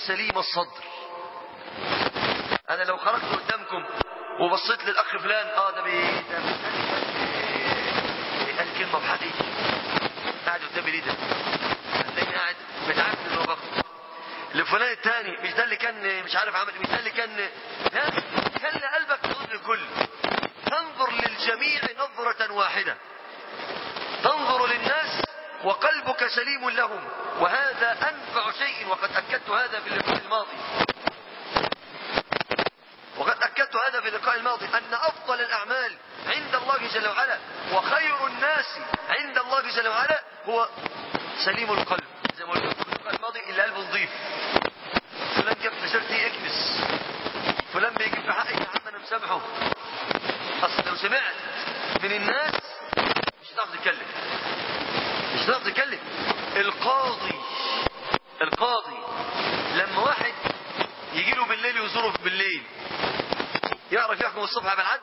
سليم الصدر انا لو خرجت قدامكم وبصيت للاخ فلان اه ده بي ده بي- قال كلمه بحقي قاعد قدامي ليه ده هتلاقيني قاعد متعب من الوقت لفلان التاني مش ده اللي كان مش عارف عمل مش ده اللي كان لا خلي قلبك يظن الكل تنظر للجميع نظرة واحدة تنظر للناس وقلبك سليم لهم وهذا أنفع شيء وقد أكدت هذا في اللقاء الماضي وقد أكدت هذا في اللقاء الماضي أن أفضل الأعمال عند الله جل وعلا وخير الناس عند الله جل وعلا هو سليم القلب زي ما قلت في اللقاء الماضي اللي قلبه نظيف فلان جاب في سيرتي اكنس فلان بيجيب في حقي يا عم انا مسامحه اصل لو سمعت من الناس مش هتعرف تتكلم مش هتعرف تتكلم القاضي القاضي لما واحد يجي له بالليل يزوره بالليل يعرف يحكم الصبح بالعدل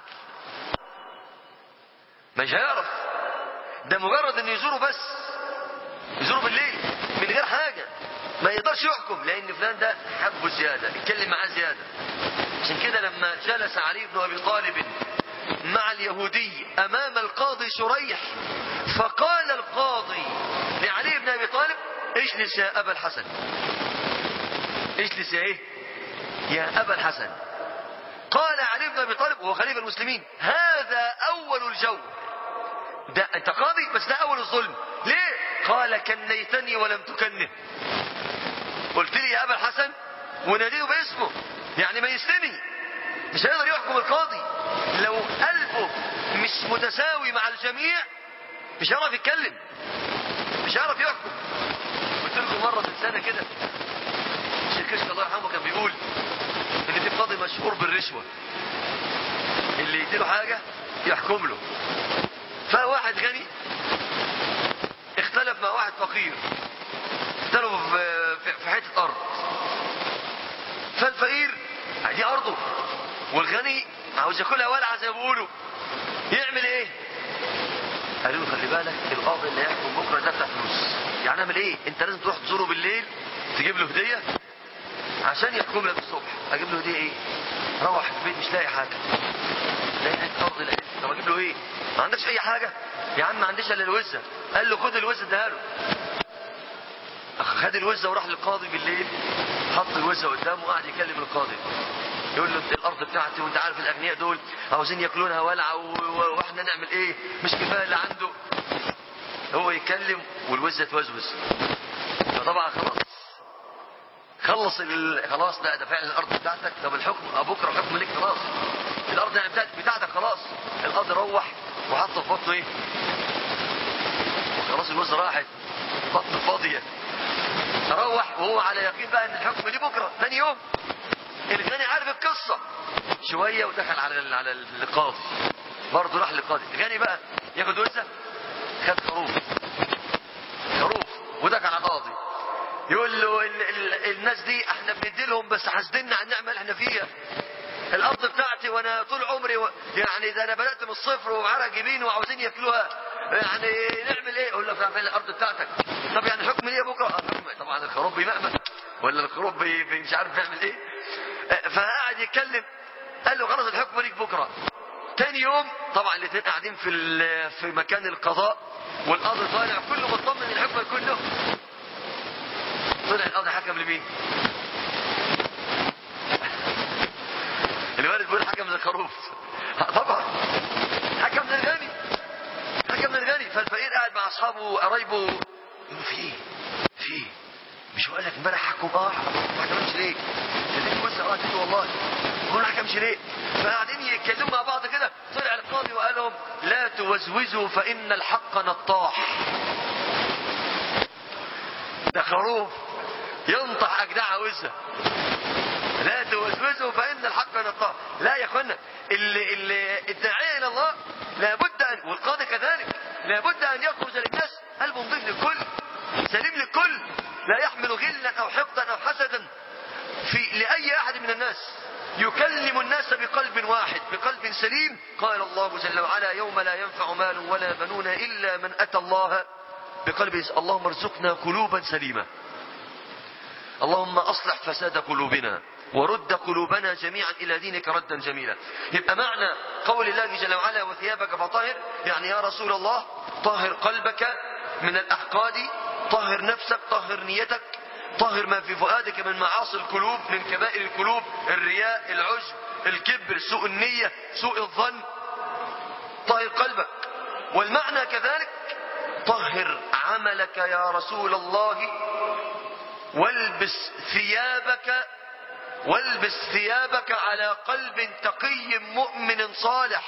مش هيعرف ده مجرد انه يزوره بس يزوره بالليل من غير حاجة ما يقدرش يحكم لان فلان ده حبه زيادة اتكلم معاه زيادة عشان كده لما جلس علي بن ابي طالب مع اليهودي امام القاضي شريح فقال القاضي لعلي بن ابي طالب اجلس يا ابا الحسن اجلس يا ايه يا ابا الحسن قال علي بن ابي طالب وهو خليفه المسلمين هذا اول الجور ده انت قاضي بس ده اول الظلم ليه قال كنيتني ولم تكنه قلت لي يا ابا الحسن وناديه باسمه يعني ما يسلمي مش هيقدر يحكم القاضي لو قلبه مش متساوي مع الجميع مش هيعرف يتكلم مش هيعرف يحكم قلت لكم مره من سنه كده الشيخ كشك الله يرحمه كان بيقول ان في قاضي مشهور بالرشوه اللي يديله حاجه يحكم له فواحد غني اختلف مع واحد فقير اختلفوا في, في, في حته ارض فالفقير دي ارضه والغني عاوز ياكلها ولعه زي ما بيقولوا يعمل ايه؟ قالوا له خلي بالك القاضي اللي هيحكم بكره ده بتاع فلوس يعني اعمل ايه؟ انت لازم تروح تزوره بالليل تجيب له هديه عشان يحكم لك الصبح اجيب له هديه ايه؟ روح البيت مش لاقي حاجه لاقي حته ارض لاقي طب اجيب له ايه؟ ما عندكش اي حاجه؟ يا عم ما عنديش الا الوزه قال له خد الوزه اديها له خد الوزه وراح للقاضي بالليل حط الوزه قدامه وقعد يكلم القاضي يقول له انت الارض بتاعتي وانت عارف الاغنياء دول عاوزين ياكلونها ولعه و- و- واحنا نعمل ايه مش كفايه اللي عنده هو يتكلم والوزه توزوز فطبعا خلاص خلص ال... خلاص لا ده فعلا الارض بتاعتك طب الحكم بكره حكم ليك خلاص الارض يعني بتاعتك, بتاعتك خلاص القاضي روح وحط في بطنه ايه وخلاص الوزه راحت بطن فاضيه روح وهو على يقين بقى ان الحكم ليه بكره ثاني يوم الغني عارف القصه شويه ودخل على ال- على القاضي برضه راح للقاضي الغني بقى ياخد وزه خد خروف خروف ودخل على القاضي يقول له ال ال الناس دي احنا بندي لهم بس حاسديننا على النعمه اللي احنا فيها الارض بتاعتي وانا طول عمري و... يعني ده انا بدات من الصفر وعرق جبين وعاوزين ياكلوها يعني نعمل ايه؟ يقول له فعلا الارض بتاعتك طب يعني حكم ليه بكره؟ آه، حكم طبعا الخروف بيمأمن ولا الخروف بي... بي- مش عارف بيعمل ايه آه، فقعد يتكلم قال له خلاص الحكم ليك بكره تاني يوم طبعا الاثنين قاعدين في ال- في مكان القضاء والقاضي طالع كله مطمن ان الحكم يكون له طلع القاضي حكم لمين؟ الوالد بيقول حكم للخروف طبعا حكم للغني حكم للغني فالفقير قاعد مع اصحابه وقرايبه يقولوا في ايه؟ في ايه؟ مش هقول لك امبارح حكم اه ما حكمش ليه؟ اديني بص اه اديني والله هو ما حكمش ليه؟ فقاعدين يتكلموا مع بعض كده طلع القاضي وقال لهم لا توزوزوا فان الحق نطاح ده خروف ينطح اجدع وزه لا توسوسوا فان الحق نطاح لا يا اخوانا اللي اللي الداعيه الى الله لابد ان والقاضي كذلك لابد ان يخرج للناس قلبه نظيف للكل سليم للكل لا يحمل غلا او حقدا او حسدا في لاي احد من الناس يكلم الناس بقلب واحد بقلب سليم قال الله جل وعلا يوم لا ينفع مال ولا بنون الا من اتى الله بقلب اللهم ارزقنا قلوبا سليمه اللهم أصلح فساد قلوبنا ورد قلوبنا جميعا إلى دينك ردا جميلا يبقى معنى قول الله جل وعلا وثيابك فطهر يعني يا رسول الله طهر قلبك من الأحقاد طهر نفسك طهر نيتك طهر ما في فؤادك من معاصي القلوب من كبائر القلوب الرياء العجب الكبر سوء النية سوء الظن طهر قلبك والمعنى كذلك طهر عملك يا رسول الله والبس ثيابك والبس ثيابك على قلب تقي مؤمن صالح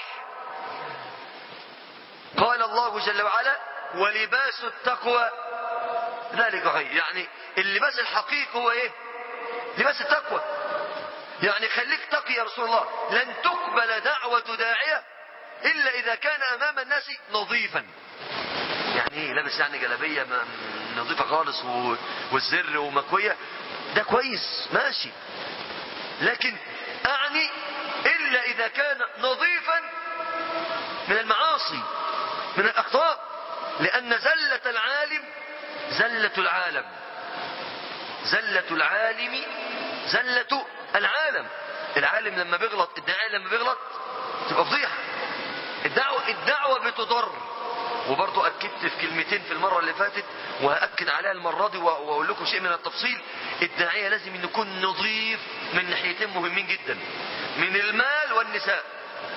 قال الله جل وعلا ولباس التقوى ذلك خير يعني اللباس الحقيقي هو ايه لباس التقوى يعني خليك تقي يا رسول الله لن تقبل دعوة داعية إلا إذا كان أمام الناس نظيفا يعني ايه لابس يعني جلابية ما- نظيفة خالص و- والزر ومكوية ده كويس ماشي لكن أعني إلا إذا كان نظيفا من المعاصي من الأخطاء لأن زلة العالم زلة العالم زلة العالم زلة العالم العالم لما بيغلط الداعي لما بيغلط تبقى فضيحة الدعوة الدعوة بتضر وبرضه أكدت في كلمتين في المرة اللي فاتت وهأكد عليها المرة دي وأقول لكم شيء من التفصيل الداعية لازم إنه يكون نظيف من ناحيتين مهمين جدا من المال والنساء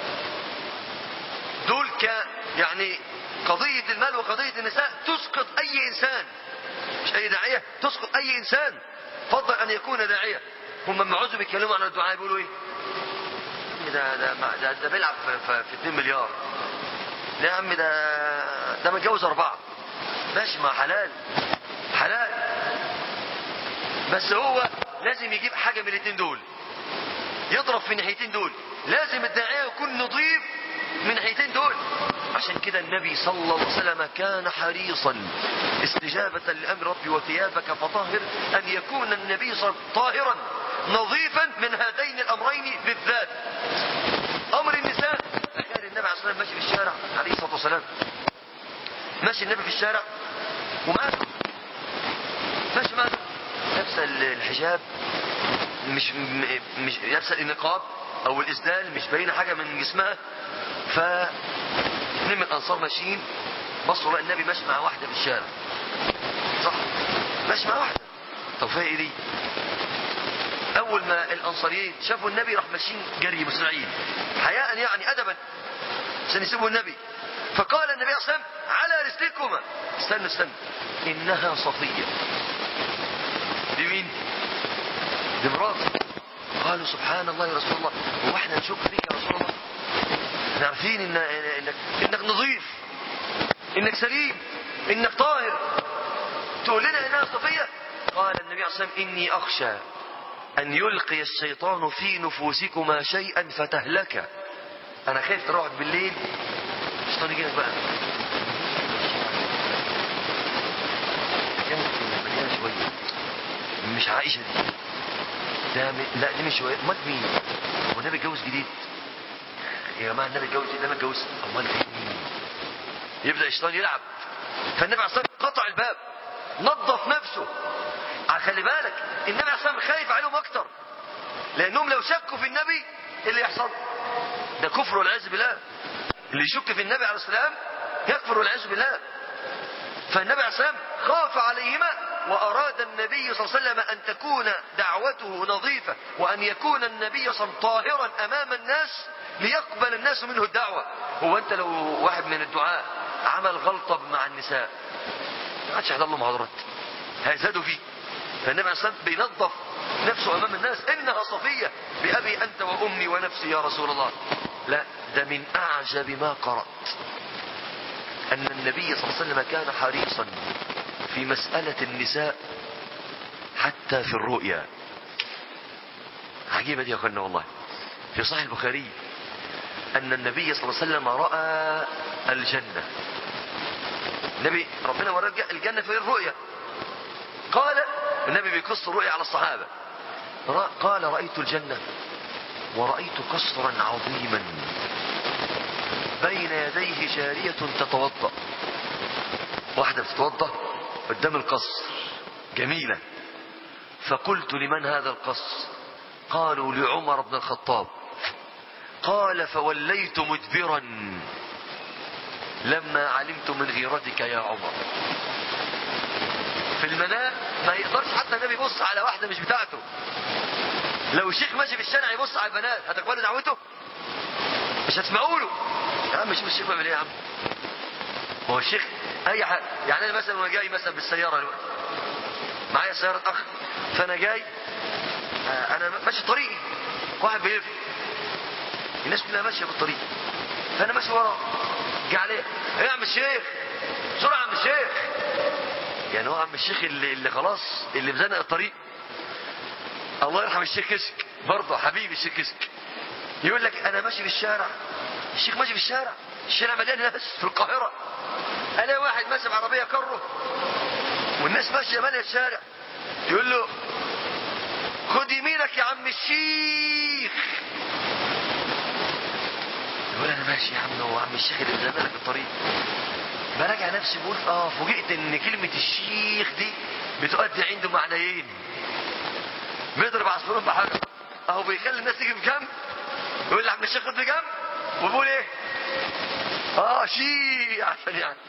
دول ك يعني قضية المال وقضية النساء تسقط أي إنسان مش أي داعية تسقط أي إنسان فضل أن يكون داعية هم لما عاوزوا بيتكلموا عن الدعاء بيقولوا إيه ده ده ده, ده بيلعب في, في, في 2 مليار لا يا عم ده ده متجوز أربعة ماشي ما حلال حلال بس هو لازم يجيب حاجة من الاثنين دول يضرب في الناحيتين دول لازم الداعية يكون نظيف من الناحيتين دول عشان كده النبي صلى الله عليه وسلم كان حريصا استجابة لأمر ربي وثيابك فطهر أن يكون النبي صلى الله عليه وسلم طاهرا نظيفا من هذين الأمرين بالذات أمر النساء كان النبي عليه الصلاة والسلام ماشي في الشارع عليه الصلاة والسلام ماشي النبي في الشارع وماله ماشي ماله لابسه الحجاب مش م- مش لابسه النقاب او الاسدال مش باينه حاجه من جسمها ف اتنين من الانصار ماشيين بصوا لقى النبي ماشي مع واحده في الشارع صح ماشي مع واحده طب فيها ايه دي اول ما الانصاريين شافوا النبي راح ماشيين جري مسرعين حياء يعني ادبا عشان يسيبوا النبي فقال النبي صلى الله عليه وسلم على رسلكما استنى استنى انها صفيه دي مين دي مراتي قالوا سبحان الله يا رسول الله هو احنا نشك فيك يا رسول الله احنا عارفين إن انك انك نظيف انك سليم انك طاهر تقول لنا انها صفيه قال النبي عليه الصلاه والسلام اني اخشى ان يلقي الشيطان في نفوسكما شيئا فتهلك انا خايف تروح بالليل الشيطان يجي لك بقى مليانه مليانه شويه مش عائشه دي ده م... لا دي مش شويه امال مين هو النبي اتجوز جديد يا جماعه النبي اتجوز جديد ده ما اتجوز امال في مين يبدا الشيطان يلعب فالنبي عليه الصلاه والسلام قطع الباب نظف نفسه ع- خلي بالك النبي عليه الصلاه والسلام خايف عليهم اكتر لانهم لو شكوا في النبي ايه اللي يحصل ده كفر والعياذ بالله اللي يشك في النبي عليه السلام يكفر والعياذ بالله فالنبي عليه السلام خاف عليهما وأراد النبي صلى الله عليه وسلم أن تكون دعوته نظيفة وأن يكون النبي صلى الله عليه وسلم طاهرا أمام الناس ليقبل الناس منه الدعوة هو أنت لو واحد من الدعاء عمل غلطة مع النساء ما عادش يحضر له محاضرات هيزادوا فيه فالنبي عليه الصلاة والسلام بينظف نفسه أمام الناس إنها صفية بأبي أنت وأمي ونفسي يا رسول الله لا ده من أعجب ما قرأت أن النبي صلى الله عليه وسلم كان حريصا في مسألة النساء حتى في الرؤيا عجيبة دي يا أخوانا والله في صحيح البخاري أن النبي صلى الله عليه وسلم رأى الجنة النبي ربنا ورى الجنة في الرؤيا قال النبي بيقص الرؤيا على الصحابة رأ- قال رأيت الجنة ورأيت قصرا عظيما بين يديه جارية تتوضأ واحدة بتتوضأ قدام القصر جميلة فقلت لمن هذا القص قالوا لعمر بن الخطاب قال فوليت مدبرا لما علمت من غيرتك يا عمر في المنام ما يقدرش حتى النبي يبص على واحدة مش بتاعته لو الشيخ ماشي في الشارع يبص على البنات هتقبلوا دعوته مش هتسمعوا له يا عم شوف الشيخ بيعمل ايه يا عم هو الشيخ اي حاجه يعني انا مثلا وانا جاي مثلا بالسياره دلوقتي معايا سياره اخ فانا جاي آه، انا ماشي طريقي واحد بيلف الناس كلها ماشيه في الطريق فانا ماشي وراه جه عليه ايه يا عم الشيخ بسرعه يا عم الشيخ يعني هو عم الشيخ اللي, اللي خلاص اللي بزنق الطريق الله يرحم الشيخ كسك برضه حبيبي الشيخ كسك يقول لك انا ماشي في الشارع الشيخ ماشي في الشارع الشارع مليان ناس في القاهره الاقي واحد ماشي بعربيه كره والناس ماشيه ماليه الشارع يقول له خد يمينك يا عم الشيخ يقول انا ماشي يا عم هو عم الشيخ اللي بيزنق لك الطريق براجع نفسي بقول اه فوجئت ان كلمه الشيخ دي بتؤدي عنده معنيين بيضرب عصفورين بحجر اهو بيخلي الناس تيجي في جنب يقول لي عم الشيخ خد في جنب وبيقول ايه اه شي عشان يعني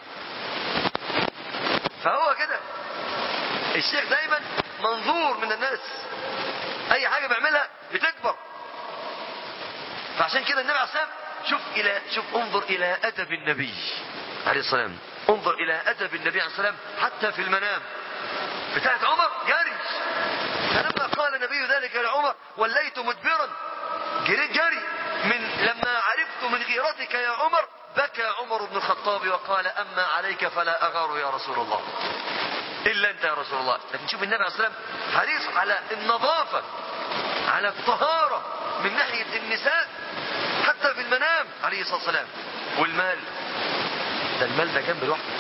فهو كده الشيخ دايما منظور من الناس اي حاجه بيعملها بتكبر فعشان كده النبي عليه الصلاه والسلام شوف الى شوف انظر الى ادب النبي عليه الصلاه والسلام انظر الى ادب النبي عليه الصلاه والسلام حتى في المنام بتاعت عمر جري فلما قال النبي ذلك لعمر وليت مدبرا جريت جري من لما عرفت من غيرتك يا عمر بكى عمر بن الخطاب وقال اما عليك فلا اغار يا رسول الله الا انت يا رسول الله لكن شوف النبي عليه الصلاه والسلام حريص على النظافه على الطهاره من ناحيه النساء حتى في المنام عليه الصلاه والسلام والمال ده المال ده جنب لوحده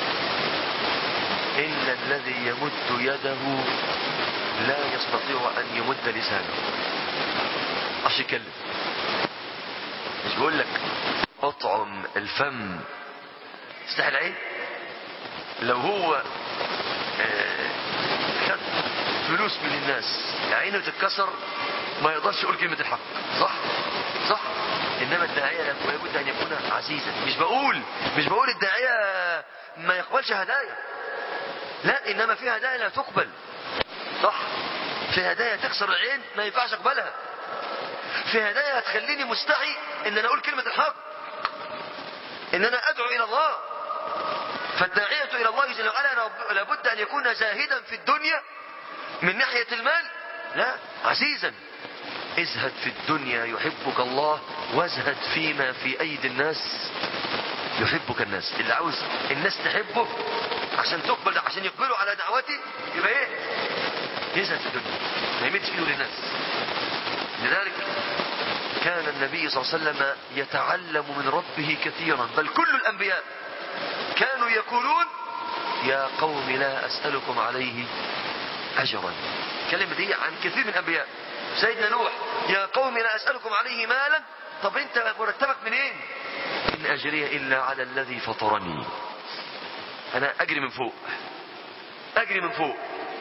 ان الذي يمد يده لا يستطيع ان يمد لسانه عشان يتكلم مش بقول لك اطعم الفم تستحي العين لو هو آه، خد فلوس من الناس عينه تتكسر ما يقدرش يقول كلمة الحق صح صح انما الداعية لابد ان يكون عزيزا مش بقول مش بقول الداعية ما يقبلش هدايا لا انما في هدايا لا تقبل صح في هدايا تكسر العين ما ينفعش اقبلها في هدايا تخليني مستحي ان انا اقول كلمة الحق ان انا ادعو الى الله فالداعية الى الله جل وعلا لابد ان يكون زاهدا في الدنيا من ناحية المال لا عزيزا ازهد في الدنيا يحبك الله وازهد فيما في ايدي الناس يحبك الناس اللي عاوز الناس تحبه عشان تقبل عشان يقبلوا على دعوتي يبقى ايه يزهد في الدنيا ما يمدش ايده للناس لذلك كان النبي صلى الله عليه وسلم يتعلم من ربه كثيرا بل كل الانبياء كانوا يقولون يا قوم لا اسالكم عليه اجرا الكلمه دي عن كثير من الانبياء سيدنا نوح يا قوم لا اسالكم عليه مالا طب انت مرتبك منين ان اجري الا على الذي فطرني انا اجري من فوق اجري من فوق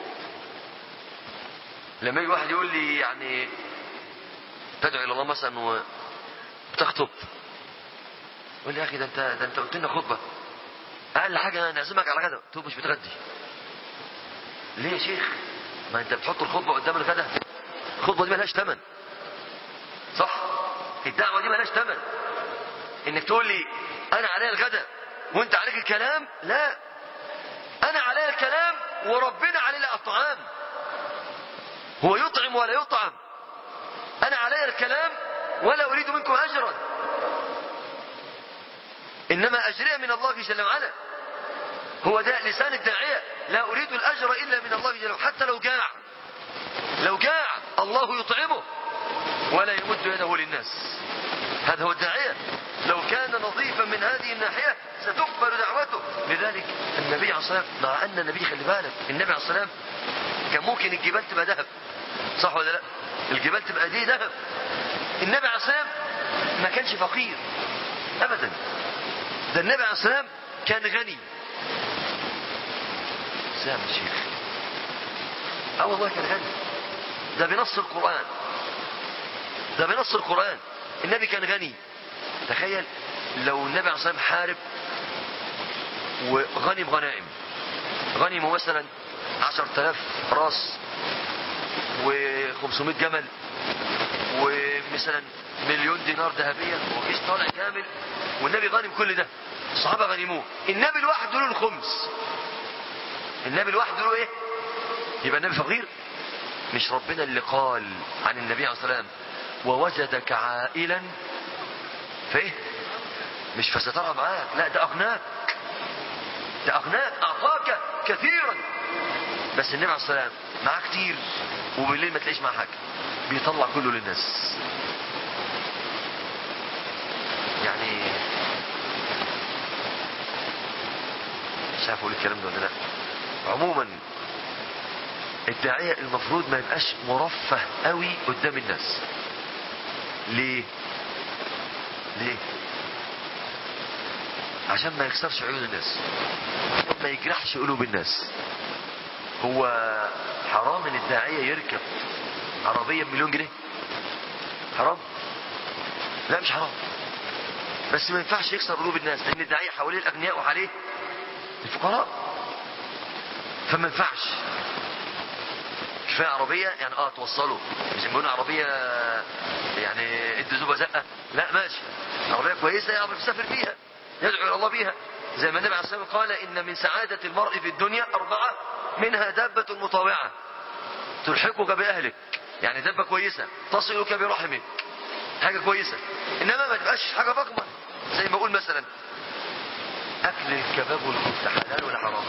لما يجي واحد يقول لي يعني تدعو الى الله مثلا وتخطب يقول لي يا اخي ده انت ده انت قلت لنا خطبه اقل حاجه نعزمك على غدا تقول مش بتغدي ليه يا شيخ ما انت بتحط الخطبه قدام الغدا الخطبه دي ملهاش ثمن صح الدعوه دي ملهاش ثمن انك تقول لي انا عليا الغدا وانت عليك الكلام لا انا عليا الكلام وربنا علينا الطعام هو يطعم ولا يطعم انا علي الكلام ولا اريد منكم اجرا انما اجري من الله جل وعلا هو ده لسان الداعيه لا اريد الاجر الا من الله جل وعلا حتى لو جاع لو جاع الله يطعمه ولا يمد يده للناس هذا هو الداعيه لو كان نظيفا من هذه الناحيه ستقبل دعوته لذلك النبي عليه الصلاه والسلام مع ان النبي خلي بالك النبي عليه الصلاه والسلام كان ممكن الجبال تبقى ذهب صح ولا لا الجبال تبقى دي ذهب النبي عليه الصلاه والسلام ما كانش فقير ابدا ده النبي عليه الصلاه والسلام كان غني سام الشيخ اه والله كان غني ده بنص القرآن ده بنص القرآن النبي كان غني تخيل لو النبي عليه الصلاة والسلام حارب وغنم غنائم غنموا مثلا عشر تلاف راس و500 جمل ومثلا مليون دينار ذهبية وجيش طالع كامل والنبي غنم كل ده الصحابة غنموه النبي لوحده له الخمس النبي لوحده له ايه يبقى النبي فقير مش ربنا اللي قال عن النبي عليه الصلاة والسلام ووجدك عائلا فايه مش فسترى معاك لا ده اغناك ده اغناك اعطاك كثيرا بس النبي عليه الصلاة والسلام معاه كتير وبالليل ما تلاقيش معاه حاجة بيطلع كله للناس يعني مش عارف اقول الكلام ده ولا لا عموما الداعية المفروض ما يبقاش مرفه قوي قدام الناس ليه ليه عشان ما يكسرش عيون الناس عشان ما يجرحش قلوب الناس هو حرام ان الداعية يركب عربية بمليون جنيه حرام لا مش حرام بس ما ينفعش يكسر قلوب الناس لان الداعية حواليه الاغنياء وحواليه الفقراء فما ينفعش كفايه عربيه يعني اه توصله مش بيقولوا عربيه يعني ادي زوبه زقه لا ماشي عربيه كويسه يعرف يسافر بيها يدعو الى الله بيها زي ما النبي عليه الصلاه والسلام قال ان من سعاده المرء في الدنيا اربعه منها دابه مطاوعه تلحقك باهلك يعني دابه كويسه تصلك برحمك حاجه كويسه انما ما تبقاش حاجه ضخمه زي ما اقول مثلا اكل الكباب والكفته حلال ولا حرام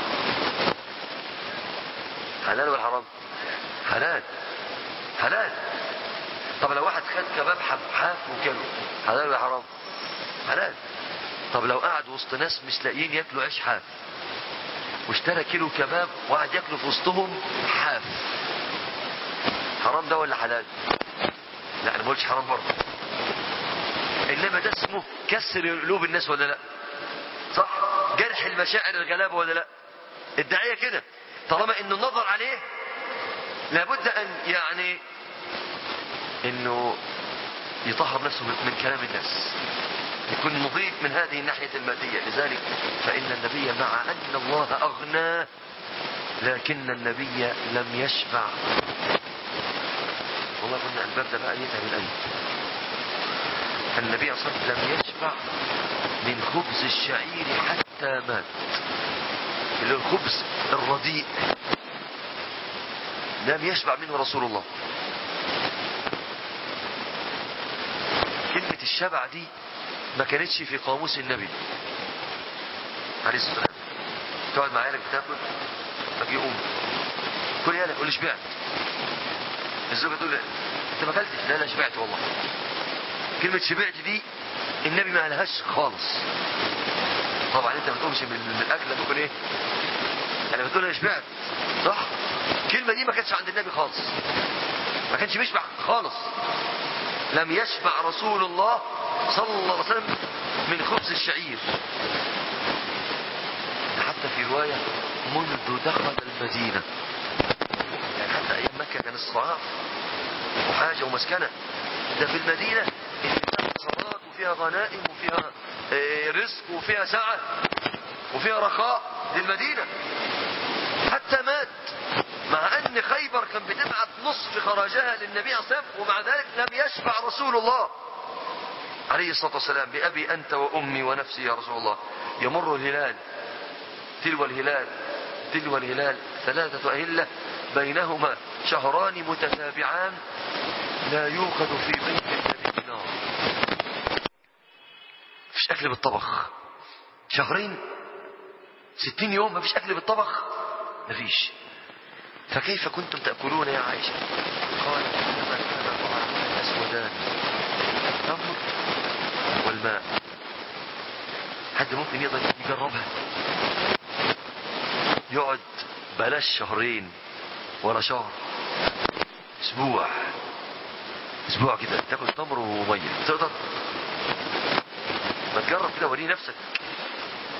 حلال ولا حرام حلال حلال طب لو واحد خد كباب حاف وكله حلال ولا حرام حلال طب لو قعد وسط ناس مش لاقيين ياكلوا عيش حاف واشترى كيلو كباب وقعد ياكله في وسطهم حاف حرام ده ولا حلال لا انا ما قلتش حرام برضه انما ده اسمه كسر قلوب الناس ولا لا صح جرح المشاعر الغلابه ولا لا الداعيه كده طالما انه النظر عليه لابد ان يعني انه يطهر نفسه من كلام الناس يكون نظيف من هذه الناحية المادية لذلك فإن النبي مع أن الله أغناه لكن النبي لم يشبع والله قلنا الباب ده بقى يتعب القلب النبي صلى الله عليه وسلم لم يشبع من خبز الشعير حتى مات اللي هو الخبز الرديء لم يشبع منه رسول الله كلمة الشبع دي ما كانتش في قاموس النبي عليه الصلاة والسلام تقعد معايا لك بتاكل اجي قوم كل يالا قول لي شبعت الزوجة تقول انت ما اكلتش لا لا شبعت والله كلمة شبعت دي النبي ما قالهاش خالص طبعا انت ما تقومش من الاكل تاكل ايه انا بتقول انا شبعت صح الكلمة دي ما كانتش عند النبي خالص ما كانش بيشبع خالص لم يشبع رسول الله صلى الله عليه وسلم من خبز الشعير حتى في رواية منذ دخل المدينة يعني حتى أيام مكة كان الصعاب وحاجة ومسكنة ده في المدينة اللي فيها ثروات وفيها غنائم وفيها رزق وفيها سعة وفيها رخاء للمدينة حتى مات مع ان خيبر كان بتبعت نصف خراجها للنبي عليه الصلاه والسلام ومع ذلك لم يشبع رسول الله عليه الصلاه والسلام بابي انت وامي ونفسي يا رسول الله يمر الهلال تلو الهلال تلو الهلال ثلاثه اهله بينهما شهران متتابعان لا يوقد في بيت النبي نار مفيش اكل بالطبخ شهرين ستين يوم مفيش اكل بالطبخ مفيش فكيف كنتم تأكلون يا عائشة قال إنما كان طعامنا الأسودان التمر والماء حد ممكن يقدر يجربها يقعد بلاش شهرين ولا شهر اسبوع اسبوع كده تاكل تمر وميه تقدر ما تجرب كده وريه نفسك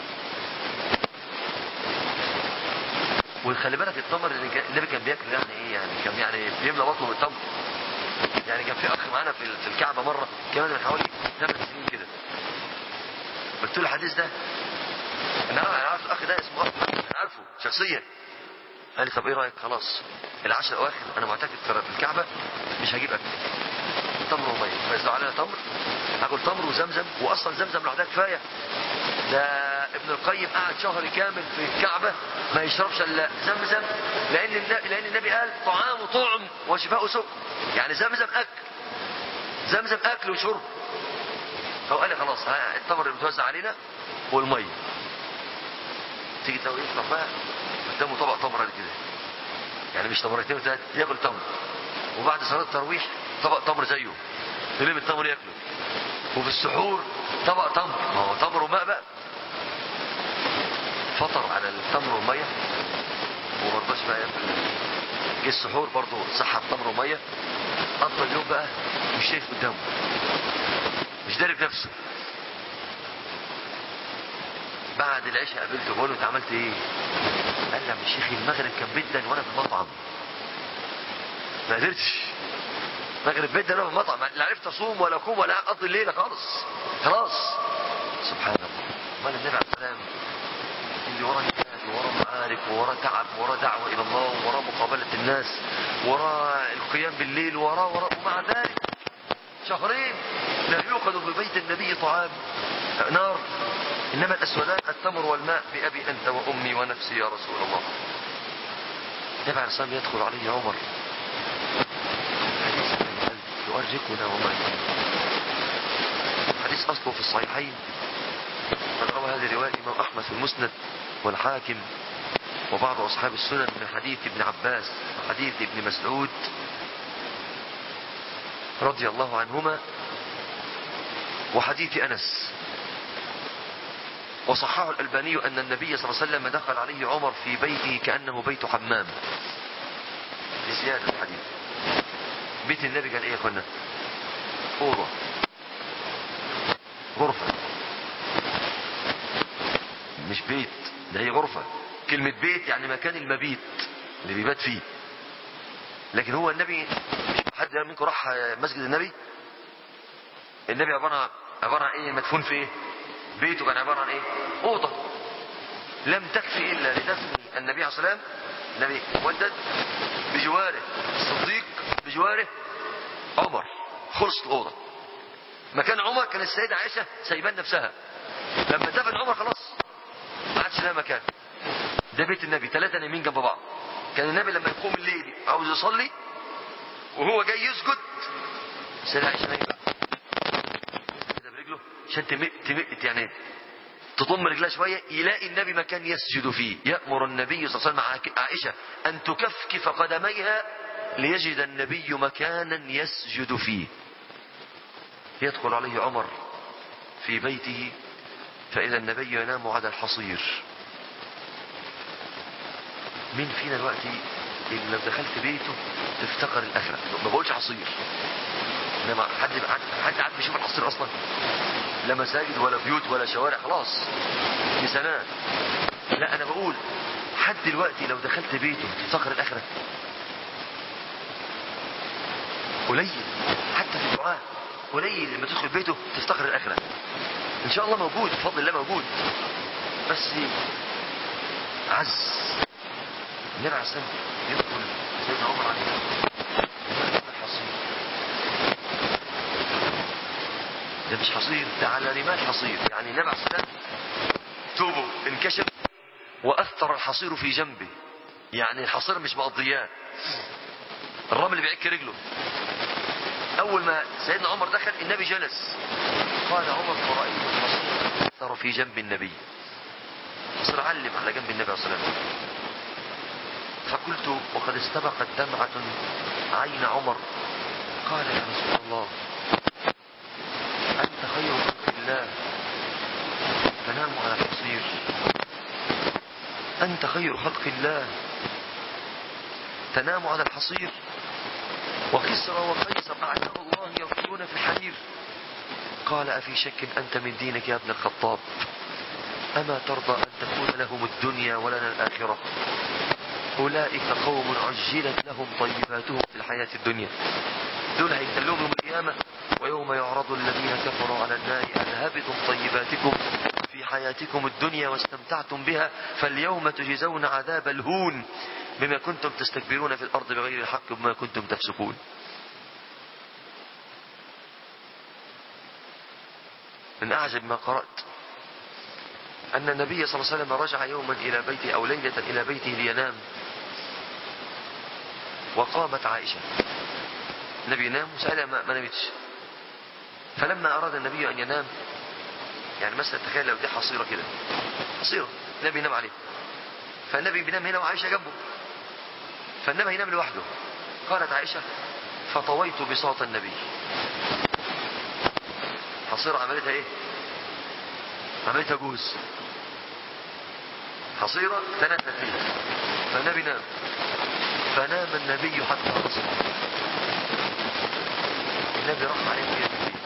وخلي بالك التمر اللي النبي كان بياكل يعني ايه يعني كان يعني بيملى بطنه بالتمر يعني كان في اخ معانا في في الكعبه مره كمان من حوالي 8 سنين كده قلت له الحديث ده انا انا عارف الاخ ده اسمه احمد انا عارفه شخصيا قال لي طب ايه رايك خلاص العشر الاواخر انا معتكف في الكعبه مش هجيب اكل تمر وميه فيزرع علينا تمر هاكل تمر وزمزم واصلا زمزم لوحدها كفايه ده ابن القيم قعد شهر كامل في الكعبه ما يشربش الا زمزم لان النبي لان النبي قال طعام طعم وشفاء سكر يعني زمزم اكل زمزم اكل وشرب هو قال لي خلاص ها التمر متوزع علينا والميه تيجي تلاقي يشرب بقى قدامه طبق تمر قد كده يعني مش تمرتين وثلاثه ياكل تمر وبعد صلاه التراويح طبق تمر زيه يلم التمر ياكله وفي السحور طبق تمر ما هو تمر وماء بقى فطر على التمر والميه وما رضاش بقى ياكل جه السحور برضه سحب تمر وميه قضى اليوم بقى مش شايف قدامه مش داري بنفسه بعد العشاء قابلته بقول له انت عملت ايه؟ قال لي يا عم الشيخ المغرب كان بدا وانا في المطعم ما قدرتش مغرب بدا وانا في المطعم لا عرفت اصوم ولا اقوم ولا اقضي الليله خالص خلاص سبحان الله امال النبي عليه السلام اللي وراه جهاد وراه معارك وراه تعب وراه دعوه الى الله وراه مقابله الناس وراه القيام بالليل وراه وراه ومع ذلك شهرين لا يوقد في بيت النبي طعام نار إنما الأسودان التمر والماء بأبي أنت وأمي ونفسي يا رسول الله النبي عليه الصلاة يدخل عليه عمر حديث القلب يؤرقنا وما حديث أصله في الصحيحين قد روى هذه الرواية الإمام أحمد في المسند والحاكم وبعض أصحاب السنن من حديث ابن عباس وحديث ابن مسعود رضي الله عنهما وحديث أنس وصححه الألباني أن النبي صلى الله عليه وسلم دخل عليه عمر في بيته كأنه بيت حمام لزيادة الحديث بيت النبي كان ايه يا اخوانا أوضة غرفة مش بيت ده هي غرفة كلمة بيت يعني مكان المبيت اللي بيبات فيه لكن هو النبي حد منكم راح مسجد النبي النبي عبارة عبارة عن ايه مدفون في ايه بيته كان عبارة عن ايه اوضة لم تكفي الا لدفن النبي عليه الصلاة والسلام النبي ودد بجواره الصديق بجواره عمر خلصت الاوضة مكان عمر كان السيدة عائشة سايبان نفسها لما دفن عمر خلاص ما عادش لها مكان ده بيت النبي ثلاثة نايمين جنب بعض كان النبي لما يقوم الليل عاوز يصلي وهو جاي يسجد السيدة عائشة نايمة كده برجله عشان تمق تمق يعني تضم رجلها شوية يلاقي النبي مكان يسجد فيه يأمر النبي صلى الله عليه وسلم مع عائشة أن تكفكف قدميها ليجد النبي مكانا يسجد فيه يدخل عليه عمر في بيته فإذا النبي ينام على الحصير مين فينا دلوقتي اللي لو دخلت بيته تفتقر الآخرة ما بقولش حصير انما حد حد قاعد بيشوف الحصير اصلا لا مساجد ولا بيوت ولا شوارع خلاص نسانات لا انا بقول حد دلوقتي لو دخلت بيته تفتقر الاخره قليل حتى في الدعاء قليل لما تدخل بيته تفتقر الاخره ان شاء الله موجود بفضل الله موجود بس عز النبي عليه الصلاه والسلام يدخل سيدنا عمر عليه الحصير ده مش حصير ده على رمال حصير يعني النبي عليه الصلاه والسلام توبه انكشف واثر الحصير في جنبه يعني الحصير مش مقضياه الرمل بيعك رجله اول ما سيدنا عمر دخل النبي جلس قال عمر فرأيت الحصير اثر في جنب النبي الحصير علم على جنب النبي عليه الصلاه والسلام فقلت وقد استبقت دمعة عين عمر قال يا رسول الله أنت خير خلق الله تنام على الحصير أنت خير خلق الله تنام على الحصير وكسرى وقيصر أعداء الله يطيرون في الحرير قال أفي شك أنت من دينك يا ابن الخطاب أما ترضى أن تكون لهم الدنيا ولنا الآخرة أولئك قوم عجلت لهم طيباتهم في الحياة الدنيا دول هيتلوم يوم القيامة ويوم يعرض الذين كفروا على النار أذهبتم طيباتكم في حياتكم الدنيا واستمتعتم بها فاليوم تجزون عذاب الهون بما كنتم تستكبرون في الأرض بغير الحق بما كنتم تفسقون من أعجب ما قرأت أن النبي صلى الله عليه وسلم رجع يوما إلى بيته أو ليلة إلى بيته لينام وقامت عائشة النبي ينام وسألها ما, ما نمتش فلما أراد النبي أن ينام يعني مثلا تخيل لو دي حصيرة كده حصيرة النبي ينام عليها فالنبي بينام هنا وعائشة جنبه فالنبي ينام لوحده قالت عائشة فطويت بساط النبي حصيرة عملتها ايه عملتها جوز حصيرة تنفت فيها فالنبي نام فنام النبي حتى أصبح النبي رحم عليه في البيت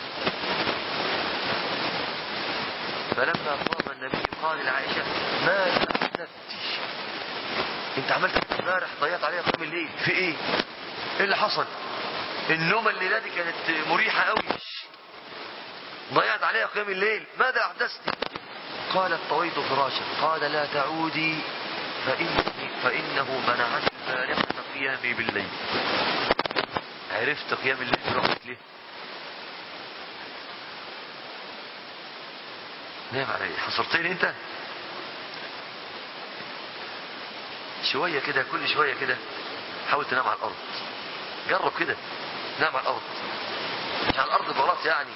فلما قام النبي قال لعائشة ما أحدثتي انت عملت امبارح ضيعت عليها قيام الليل في ايه ايه اللي حصل النومة الليلة دي كانت مريحة قوي ضيعت عليها قيام الليل ماذا أحدثت قالت طويت فراشا قال لا تعودي فإني فإنه منعني البارحة قيامي بالليل عرفت قيام الليل برحمة ليه نعم علي حصرتني انت شوية كده كل شوية كده حاول تنام على الأرض جرب كده نام على الأرض مش على الأرض بلاط يعني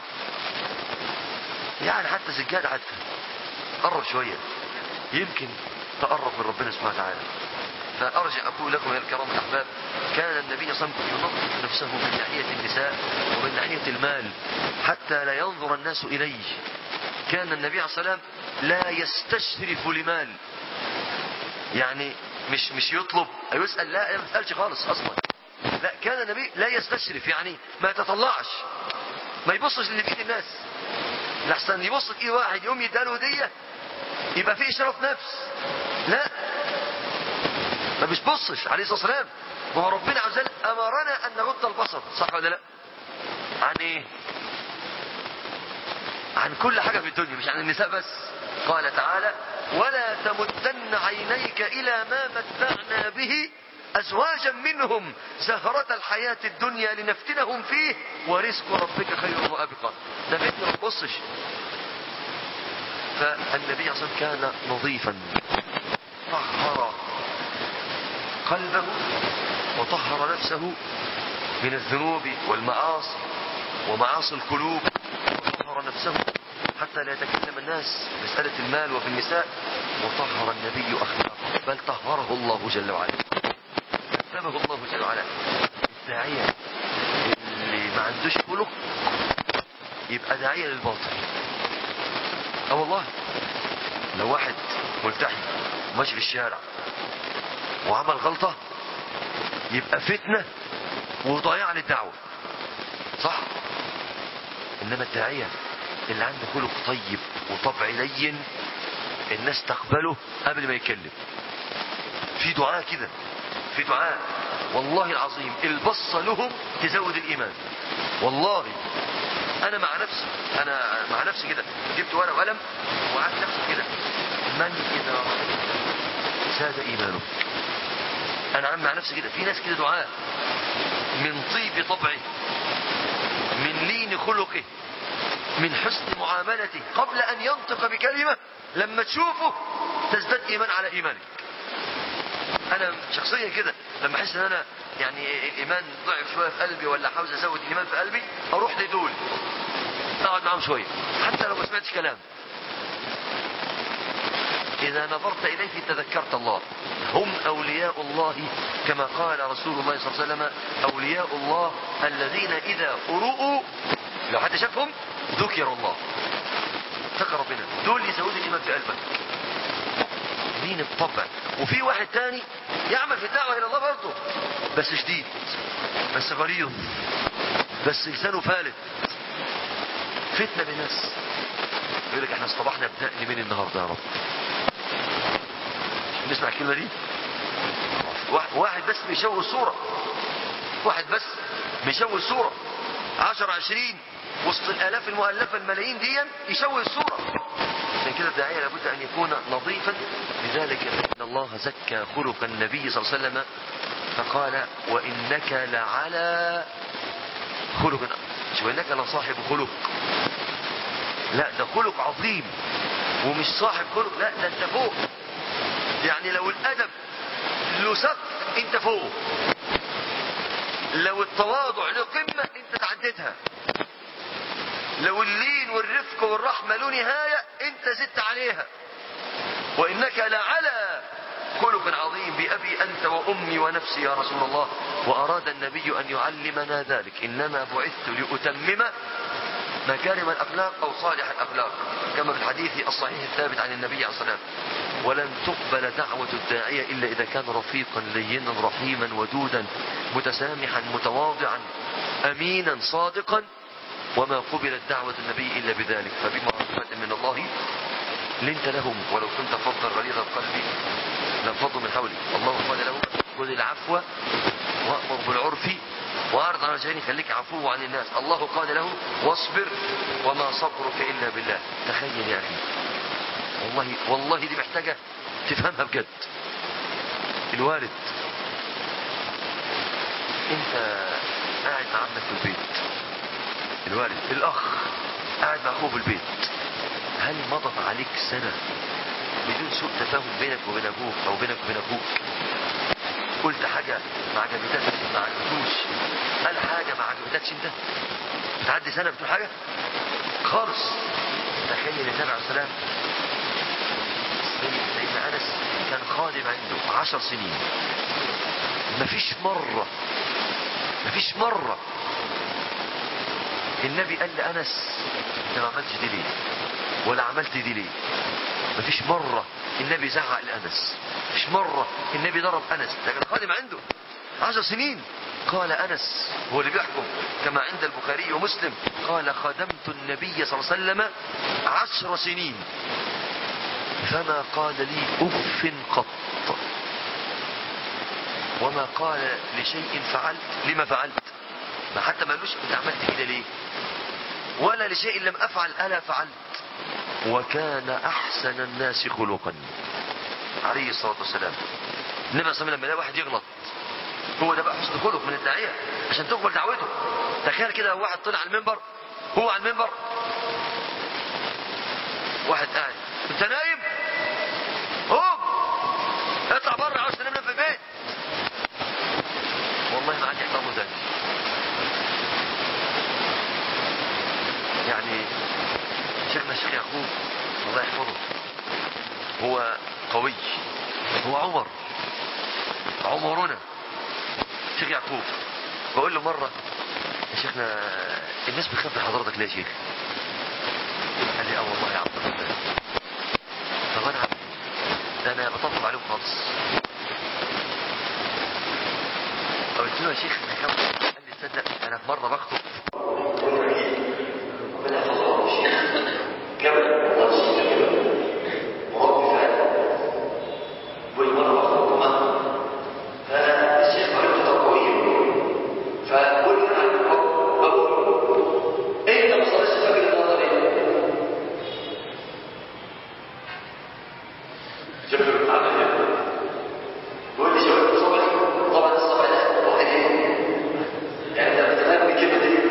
يعني حتى سجادة حتى قرب شوية يمكن تقرب من ربنا سبحانه وتعالى فأرجع أقول لكم يا الكرام الأحباب كان النبي صلى الله عليه وسلم ينظف نفسه من ناحية النساء ومن ناحية المال حتى لا ينظر الناس إليه كان النبي عليه الصلاة والسلام لا يستشرف لمال يعني مش مش يطلب أو يسأل لا ما يسألش خالص أصلا لا كان النبي لا يستشرف يعني ما يتطلعش ما يبصش اللي في ايد الناس لحسن يبص في ايد واحد يقوم يداله هدية يبقى في اشراف نفس لا ما بيبصش عليه الصلاة والسلام وهو ربنا عز وجل أمرنا أن نغض البصر صح ولا لا عن ايه عن كل حاجة في الدنيا مش عن النساء بس قال تعالى ولا تمدن عينيك إلى ما متعنا به أزواجا منهم زهرة الحياة الدنيا لنفتنهم فيه ورزق ربك خير وأبقى ده بيت ما تبصش فالنبي صلى الله عليه وسلم كان نظيفا طهر قلبه وطهر نفسه من الذنوب والمعاصي ومعاصي القلوب وطهر نفسه حتى لا يتكلم الناس في مسألة المال وفي النساء وطهر النبي أخلاقه بل طهره الله جل وعلا كتبه الله جل وعلا الداعية اللي ما عندوش خلق يبقى داعية للباطل اه والله لو واحد ملتحي ماشي في الشارع وعمل غلطة يبقى فتنة وضياع للدعوة صح انما الداعية اللي عنده خلق طيب وطبع لين الناس تقبله قبل ما يتكلم في دعاء كده في دعاء والله العظيم البصة لهم تزود الإيمان والله أنا مع نفسي أنا مع نفسي كده جبت ورقة وقلم وقعدت نفسي كده من إذا رأيت زاد إيمانه أنا عم مع نفسي كده في ناس كده دعاء من طيب طبعه من لين خلقه من حسن معاملته قبل أن ينطق بكلمة لما تشوفه تزداد إيمان على إيمانك أنا شخصيا كده لما أحس إن أنا يعني الإيمان ضعف شوية في قلبي ولا عاوز أزود الإيمان في قلبي أروح لدول أقعد معاهم شوية حتى لو ما سمعتش كلام إذا نظرت إليه تذكرت الله هم أولياء الله كما قال رسول الله صلى الله عليه وسلم أولياء الله الذين إذا رؤوا لو حد شافهم ذكر الله ذكر ربنا دول يزودوا الإيمان في قلبك مين الطبع وفي واحد تاني يعمل في الدعوة إلى الله برضه بس شديد بس غليظ بس لسانه فالت فتنة للناس يقول لك احنا اصطبحنا بدقن من النهارده يا رب نسمع الكلمة دي واحد- واحد بس بيشوه الصورة واحد بس بيشوه الصورة عشر عشرين وسط الآلاف المؤلفة الملايين دي يشوه الصورة عشان كده الداعية لابد أن يكون نظيفا لذلك فإن الله زكى خلق النبي صلى الله عليه وسلم فقال وإنك لعلى خلق مش وإنك لصاحب خلق لا ده خلق عظيم ومش صاحب خلق لا ده انت فوق يعني لو الأدب له سقف انت فوقه لو التواضع له قمة انت تعديتها لو اللين والرفق والرحمة له نهاية انت زدت عليها وإنك لعلى خلق عظيم بأبي أنت وأمي ونفسي يا رسول الله وأراد النبي أن يعلمنا ذلك إنما بعثت لأتمم مكارم الأخلاق أو صالح الأخلاق كما في الحديث الصحيح الثابت عن النبي عليه الصلاة والسلام ولن تقبل دعوة الداعية إلا إذا كان رفيقا لينا رحيما ودودا متسامحا متواضعا أمينا صادقا وما قبلت دعوة النبي إلا بذلك فبما رحمة من الله لنت لهم ولو كنت فظا غليظ القلب لانفضوا من حولك الله قال له خذ العفو وأمر بالعرف وأعرض عن الجاهلين خليك عفو عن الناس الله قال له واصبر وما صبرك إلا بالله تخيل يا أخي والله والله دي محتاجة تفهمها بجد الوالد انت قاعد مع ابنك في البيت الوالد الاخ قاعد مع اخوه في البيت هل مضت عليك سنة بدون سوء تفاهم بينك وبين ابوك او بينك وبين اخوك قلت حاجة ما عجبتكش ما عجبتوش قال حاجة ما عجبتكش انت تعدي سنة بتقول حاجة خالص تخيل النبي عليه السلام سيدنا انس كان خادم عنده عشر سنين مفيش مرة مفيش مرة النبي قال لأنس انت ما عملتش دي ليه ولا عملت دي ليه مفيش مرة النبي زعق لأنس مفيش مرة النبي ضرب أنس ده كان خادم عنده عشر سنين قال أنس هو اللي بيحكم كما عند البخاري ومسلم قال خدمت النبي صلى الله عليه وسلم عشر سنين فما قال لي أف قط وما قال لشيء فعلت لما فعلت ما حتى ما قالوش انت عملت كده ليه ولا لشيء لم افعل الا فعلت وكان احسن الناس خلقا عليه الصلاه والسلام النبي صلى الله عليه وسلم لما يلاقي واحد يغلط هو ده بقى حسن خلق من الداعيه عشان تقبل دعوته تخيل كده لو واحد طلع على المنبر هو على المنبر واحد قاعد انت نايم قوم اطلع بره عاوز تنام في البيت والله ما عندي احترام ذلك يعني شيخنا الشيخ يعقوب الله يحفظه هو قوي هو عمر عمرنا شيخ يعقوب بقول له مرة يا شيخنا الناس بتخاف من حضرتك ليه يا شيخ قال لي اه والله يا عبد الله طب انا عبد ده انا بطبطب عليهم خالص قلت له يا شيخ انا كم قال لي تصدق انا في مره بخطب بيقول لي شباب الصبح طبعا الصبح ده هو ايه يعني انت بتتكلم بالكلمه دي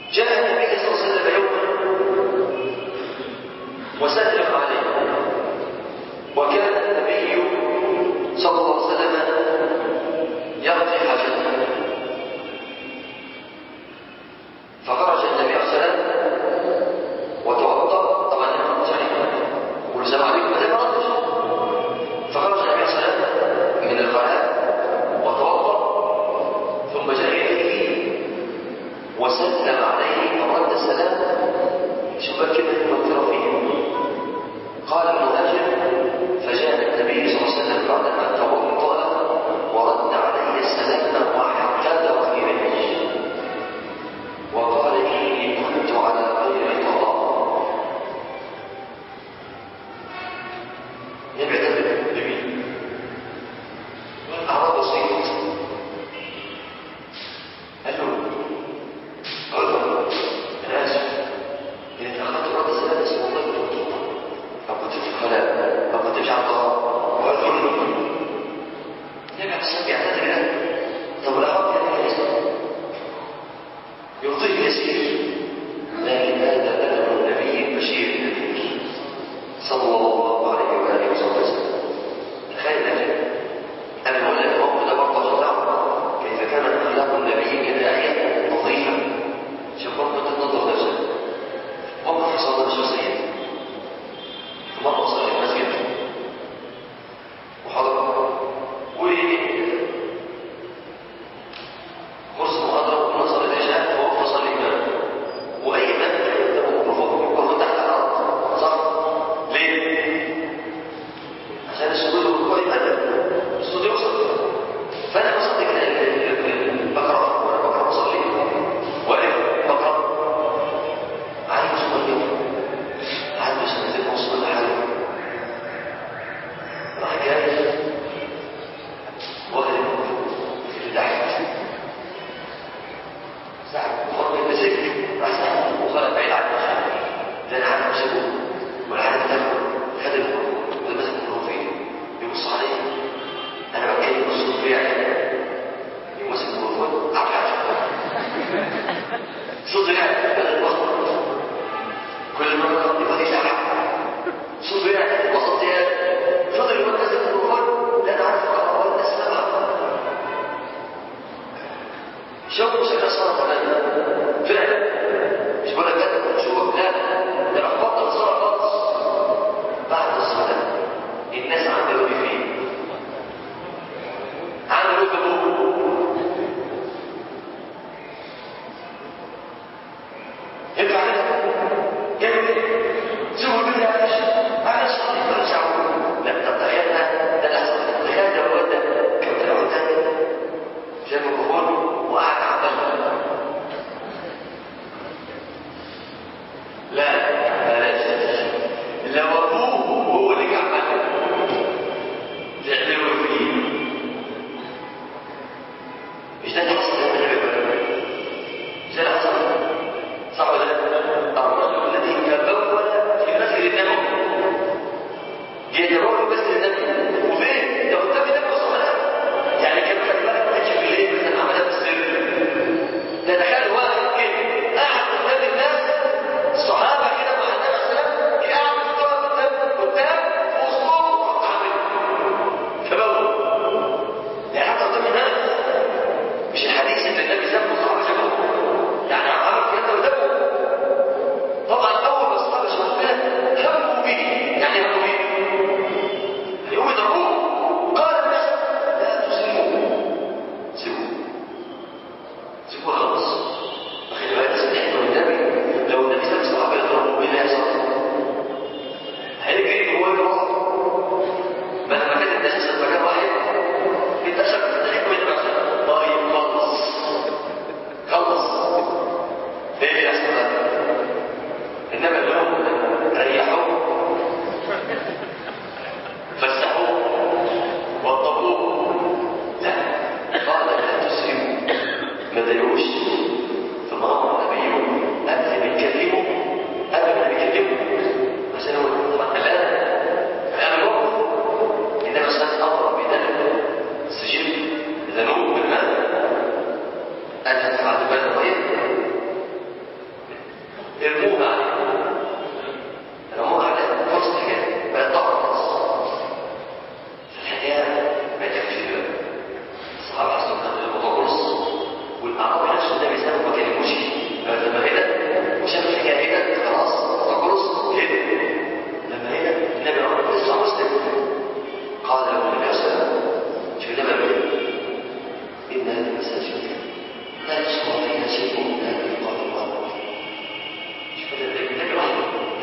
جاء النبي صلى الله عليه وسلم يوما وسلم عليه وكان النبي صلى الله عليه وسلم يقضي حاجته فخرج النبي عليه الصلاه والسلام وتوضا طبعا انا ما عليه يقول السلام عليكم ما ما ردش فخرج النبي عليه الصلاه والسلام من الخلاء وتوضا ثم جاء اليه وسلم عليه ورد السلام شوف بقى كلمه المغفره فيه قال المهاجر فجاء النبي صلى الله عليه وسلم بعدما توضا ورد علي السلام وحدد إليه وقال إني كنت على غير قضاء يبعد بمين والأعراب بسيط قال له قال له أنا آسف إن تأخرت رد السلام بس والله كنت مطلوبة أو كنت في الخلاء أو كنت مش على الطهارة وأذكرني يبقى السلام يعتذر له طب والأعراب يعني إيه يرضيه يسير لكن هذا أدب النبي البشير النذير صلى الله عليه وآله وصحبه وسلم تخيل لك أنا بقول لك الموقف ده برضه عشان تعرف كيف كانت أخلاق النبي كداعية نظيفة عشان برضه أنت تنظف نفسك موقف حصل لنا شخصيا مرة صلي في المسجد وحضر و كورس محاضرة وكنا صلي العشاء ووقف صلي إمام وأي إمام قدامه ميكروفون ميكروفون تحت الأرض صح؟ ليه؟ عشان السجود والركوع يبقى الصوت يوصل فأنا بصلي كده ال- ال- ال- بقرأ وأنا بقرأ بصلي واقف بقرأ عيل صغير عنده سنتين ونص ولا حاجة راح جاي واخد الميكروفون اللي تحت ساعة وخرج المسك راح ساعة وخرج بعيد عن المشهد لأن حد مسكه ولا حد تاخد خد الميكروفون وده مسك الميكروفون في ايده يبص عليه أنا بتكلم بالصوت بتاعي يمسك الميكروفون عارف حاجة صوت يعني بدل البصر كل مرة يبقى دي ساعة صوت يعني وسط زيادة فضل يقول ماسك الميكروفون لا أنا عارف أقرأ ولا أسمعها شوف شكل صار كمان فعلا مش بقول لك لا شوف لا ده احبطت الصلاه خالص بعد الصلاه الناس عملوا ايه فيه عملوا ايه بابوه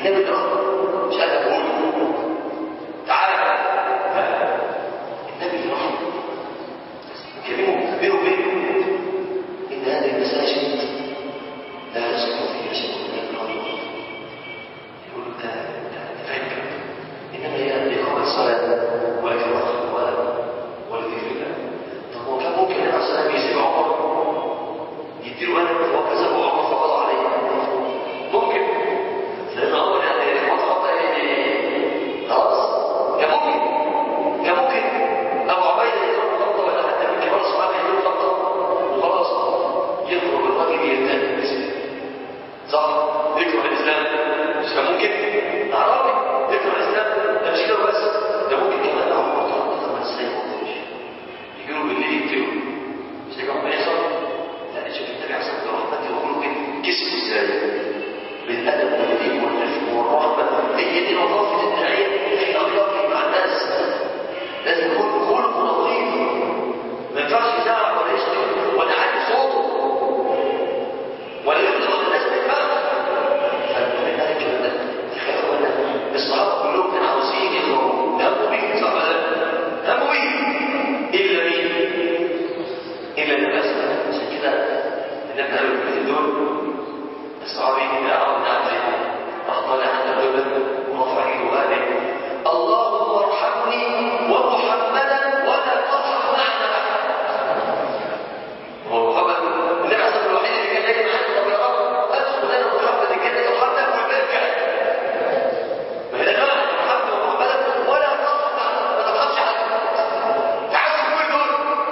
النبي اللي رفض مش قادر اقول تعالى لا. النبي اللي رفض كلمه بينه وبينه ان هذه المساجد لا يصلح فيها شيء من القول يقول له ده ده فكر انما هي اقامه الصلاه والكراهه ولذكر الله طب هو كان ممكن النبي عليه الصلاه والسلام يسيب عمر يديله قلم هو كذب وعمر فقض عليه ممكن لان عمر يعني وضع وضع يعني خلاص كان ممكن كان ممكن ابو عبيده يضرب خبطه ولا حتى من كبار الصحابه يضرب خبطه وخلاص يخرج الراجل يرتد صح يكره الاسلام مش كان ممكن اعرابي يكره الاسلام ده مش كده بس ده ممكن كمان عمر طب ما ازاي ما قلتش يجوا بالليل يقتلوا مش ده كان ممكن يحصل لا شوف النبي عليه الصلاه والسلام رحمته وخلقه كسبه ازاي بالادب والدين والرفق والرحمه هي دي نظافه الداعيه في اخلاقه مع الناس لازم يكون خلقه نظيف ما ينفعش يزعق ولا يشتم ولا عالي صوته ولا يغضب على الناس ما ينفعش فالنبي قال الكلام ده تخيلوا ان الصحابه كلهم كانوا عاوزين يخرجوا هموا بيه صح ولا لا؟ هموا بيه الا مين؟ الا النبي صلى الله عليه وسلم عشان كده النبي قال الكلمتين دول الصحابي اعرض عن زيد راح طالع عند القبله ورفع ايده وقال اللهم ارحمني ومحمدا ولا ترحم معنا احد هو محمد النبي عليه الصلاه الوحيد اللي كان جاي معانا طب يا رب ادخل انا محمد الجنه يرحمنا ويبارك ما هي ده محمد ومحمدا ولا ترحم معنا ما ترحمش حد تعالوا كل دول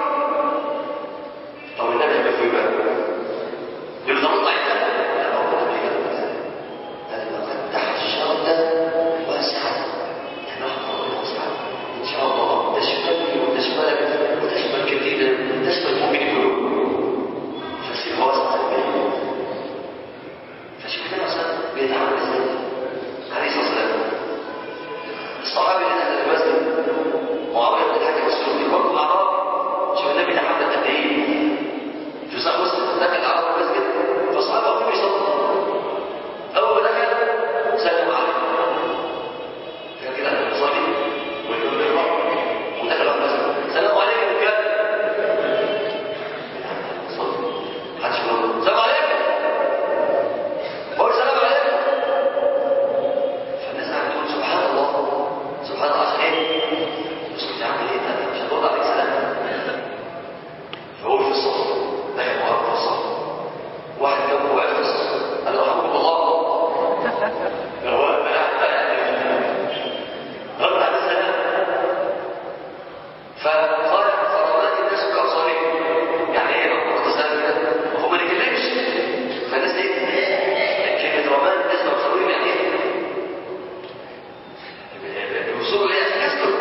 طب النبي يعمل فيه بقى يقول ده مطلع الجنه لا هو النبي قال قال لقد تحشرت واسعا يعني رحمه ربنا واسعه ان شاء الله تشملني وتشملك وتشمل كثيرا تشمل المؤمنين كلهم فسيبها واسعه البيت فشوف النبي صلى الله عليه وسلم بيتعامل ازاي عليه الصلاه والسلام الصحابي اللي دخل المسجد معاويه بن الحكم السلمي برضه اعراب شوف النبي تحمل قد ايه في صحيح مسلم دخل اعراب المسجد فاصحابه واقفين يصلوا اول ما دخل سلم عليه كان كده انا بصلي والامام بيقرا ودخل على المسجد سلام عليكم يا رجاله صلي محدش يقول سلام عليكم بقول سلام عليكم فالناس قاعده تقول سبحان الله سبحان الله عشان ايه؟ اسكت يا عم ايه ده مش هترد عليك سلام فهو في الصف دخل معاه في الصف واحد جنبه واقف في الصف قال له رحمكم الله هو رد على السلام فقال فرماني الناس بأبصارهم يعني ايه لو قلت سلام كده وهو ما يتكلمش فالناس ايه كلمة رمان الناس بأبصارهم يعني ايه الوصول ليه يسكت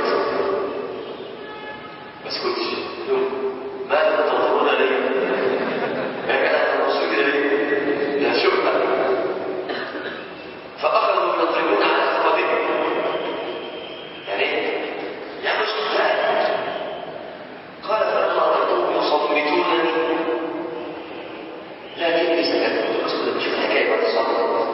ما سكتش يقول ماذا تنظرون لي يا جدع انا مبسوط كده ليه يا شوف بقى فاخذوا يضربون على اخواتهم يعني ايه يعني مش لا قال فلما رايتهم يصمتونني لكني سكت قلت اسكت مش الحكايه بعد الصلاه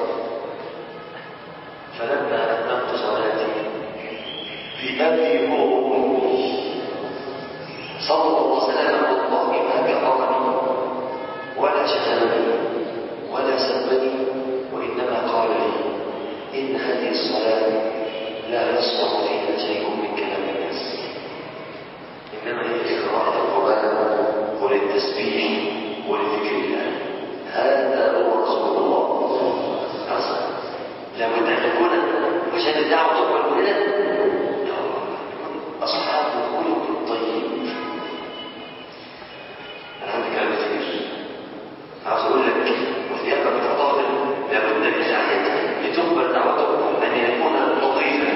فلما اتممت صلاتي بأبي وأمي صلى الله وسلم والله ما كفرني ولا شتمني ولا سبني وإنما قال لي إن هذه الصلاة لا يصلح فيها شيء من كلام الناس إنما هي لقراءة القرآن وللتسبيح ولذكر الله هذا هو رسول الله أصلا لابد أن يكون عشان الدعوة تقبل مننا أصحاب الخلق الطيب أنا عندي كلام كتير عاوز أقول لك وثيابك كطاهر لابد للداعية لتقبل دعوته أن يكون نظيفا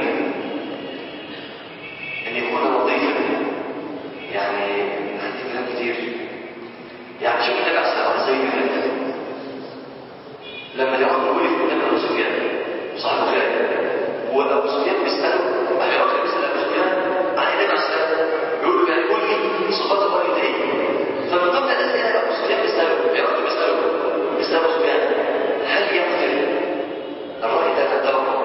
أن يكون نظيفا يعني عندي كلام كتير يعني شوف النبي عليه الصلاة والسلام ازاي بيحب لما هرقل ولد قدام ابو سفيان صاحب خالد وابو سفيان بيساله هرقل بيسال ابو سفيان عن النبي عليه الصلاه والسلام يقول له يعني قول لي صفات الراجل ده ايه فمن ضمن الاسئله اللي ابو سفيان بيساله هرقل بيساله بيسال ابو سفيان هل يقتل الراجل ده كان ضربه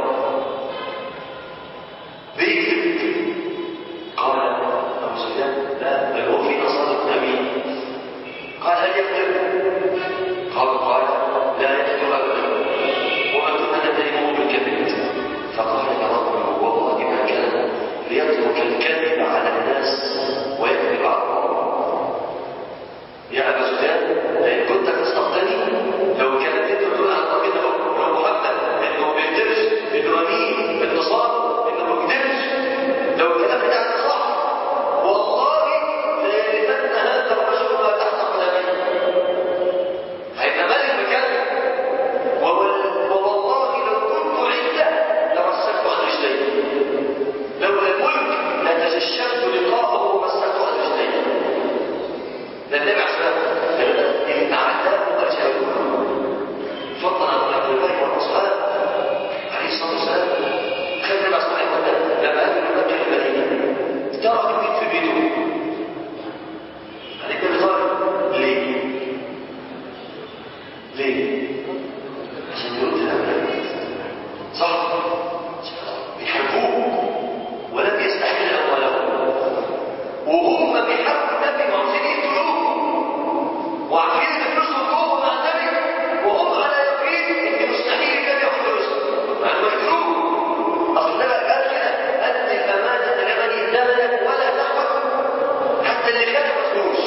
ليه؟ عشان يرد الأمانة صح؟ بيحبوه ولم يستحل أموالهم وهم بيحبوا النبي وعاوزين يقتلوه وعارفين ان فلوسهم جوه مع النبي وهم على يقين ان مستحيل النبي ياخد فلوسهم يعني يقتلوه اصل النبي قال كده ادي الامانه لمن ائتمنك ولا تاخذ حتى اللي خانك ما تخوش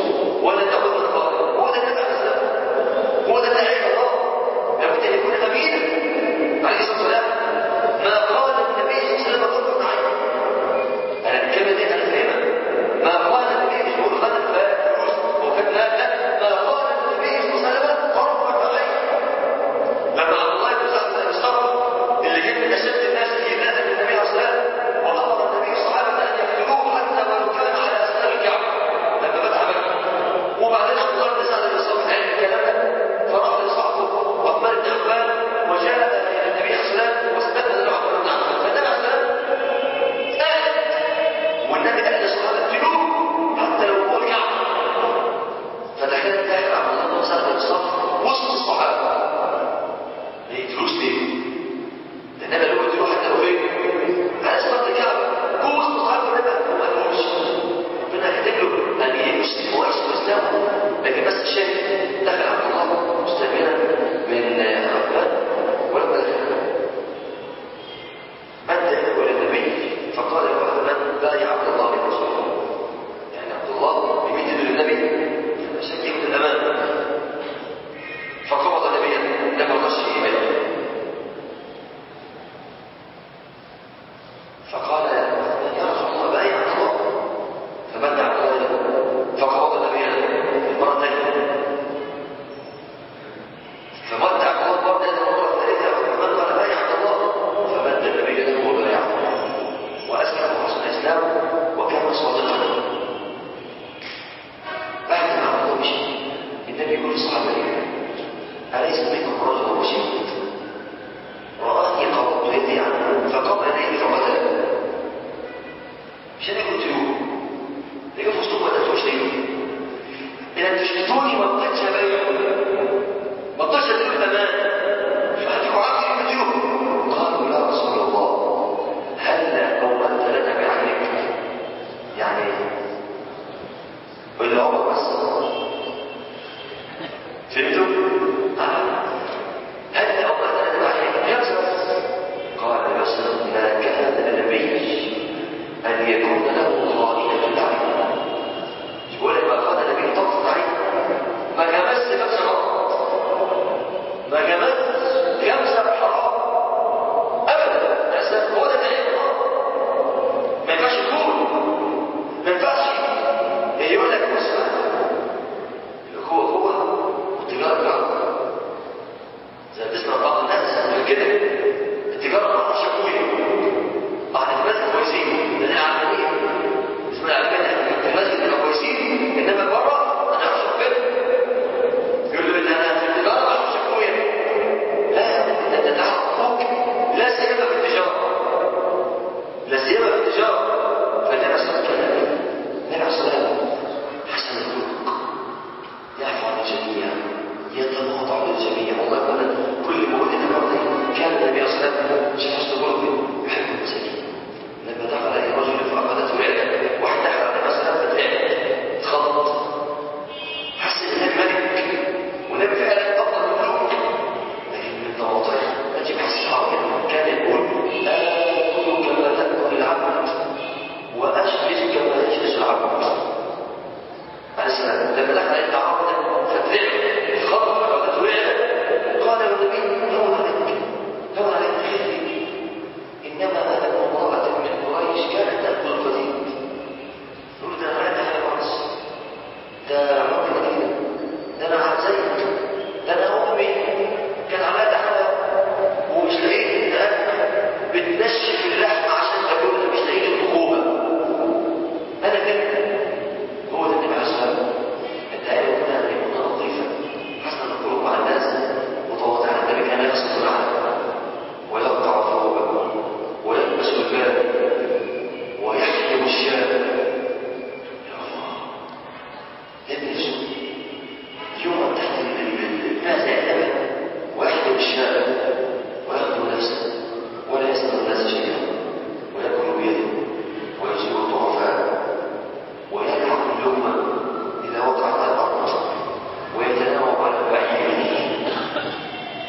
ولا تاخذ من الباطل هو ده النبي عليه السلام هو ده اللي عيب الله لابد ان يكون امينا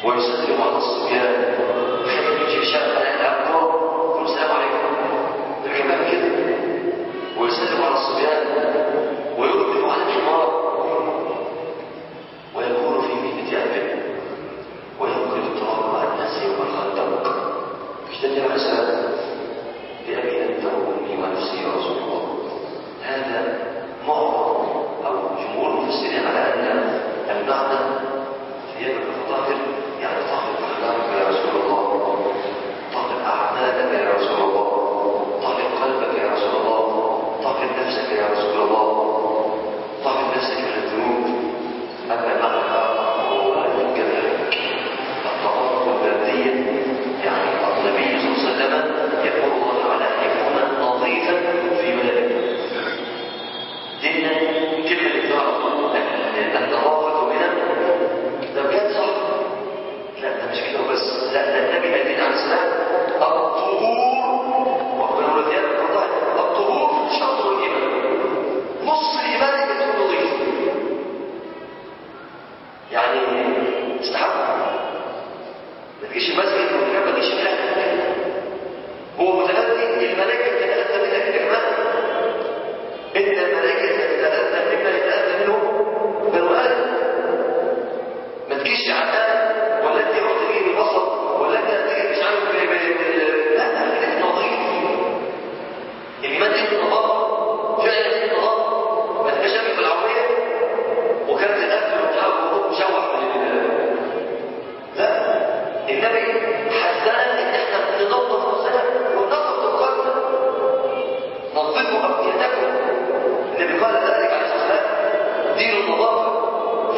ويسلم على الصبيان خلي يجي شاب على الأبقى يقول السلام عليكم الكمال كده ويسلم على الصبيان ويقبل على الحمار ويكون في مهنة أهله وينقل التراب مع الناس يوم الخندق مش ده النبي عليه السلام بأبي أنت وأمي ونفسي يا رسول الله هذا معظم أو جمهور المفسرين على أن المعنى ثيابك فطهر يعني طهر أخلاقك يا رسول الله طهر أعمالك يا رسول الله طهر قلبك يا رسول الله طهر نفسك يا رسول الله طهر نفسك من الذنوب أما المعنى الآخر هو أن كذلك الطهارة الذاتية يعني النبي صلى الله عليه وسلم يقول الله تعالى أن يكون نظيفا في بلده ديننا كلمة الإدراك النظافة منها ده بجد صح لا ده مش كده بس لا ده النبي قال لنا عليه السلام الطهور وربنا ولد يد الطهور شطر الإيمان نص الإيمان إنك تكون نظيف يعني استحب ما تجيش المسجد وتجيب ما تجيش ملاك هو متأذي الملائكة تتأذى منك يا جماعة إن الملائكة تتأذى مما يتأذى منه بنو آدم ما تجيش عمال ولا انت رحت تجيب البصل ولا انت تجيب مش عارف ب- ب- ب- لا لا خليك نظيف الإيمان دي النظافة فعلا دي النظافة ما تبقاش راكب بالعربية وكانت الأكل وبتاع وهو مشوح من ال- لا النبي حذرنا ان احنا ننظف نفسنا وننظف قلبنا نظفوا ابنيتكم النبي قال ذلك عليه الصلاه والسلام دين النظافه ف